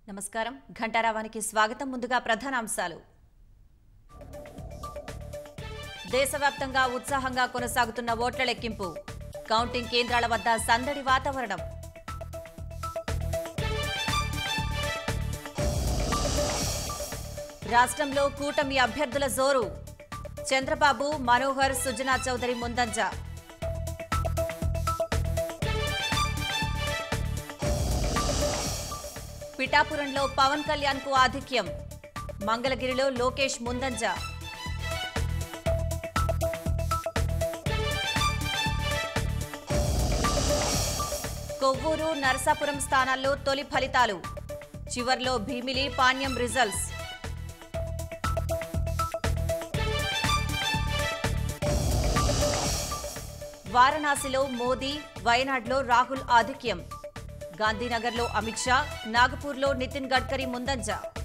నమస్కారం ఘంటారావానికి స్వాగతం ముందుగా ప్రధాన అంశాలు దేశవ్యాప్తంగా ఉత్సాహంగా కొనసాగుతున్న ఓట్ల లెక్కింపు కౌంటింగ్ కేంద్రాల వద్ద సందడి వాతావరణం రాష్ట్రంలో కూటమి అభ్యర్థుల జోరు చంద్రబాబు మనోహర్ సుజనా చౌదరి ముందంజ పిఠాపురంలో పవన్ కళ్యాణ్ కు ఆధిక్యం మంగళగిరిలో లోకేష్ ముందంజ కొవ్వూరు నరసాపురం స్థానాల్లో తొలి ఫలితాలు చివర్లో భీమిలి పాణ్యం రిజల్ట్స్ వారణాసిలో మోదీ వయనాడ్లో రాహుల్ ఆధిక్యం గాంధీనగర్లో అమిత్ షా నాగపూర్లో నితిన్ గడ్కరీ ముందంజ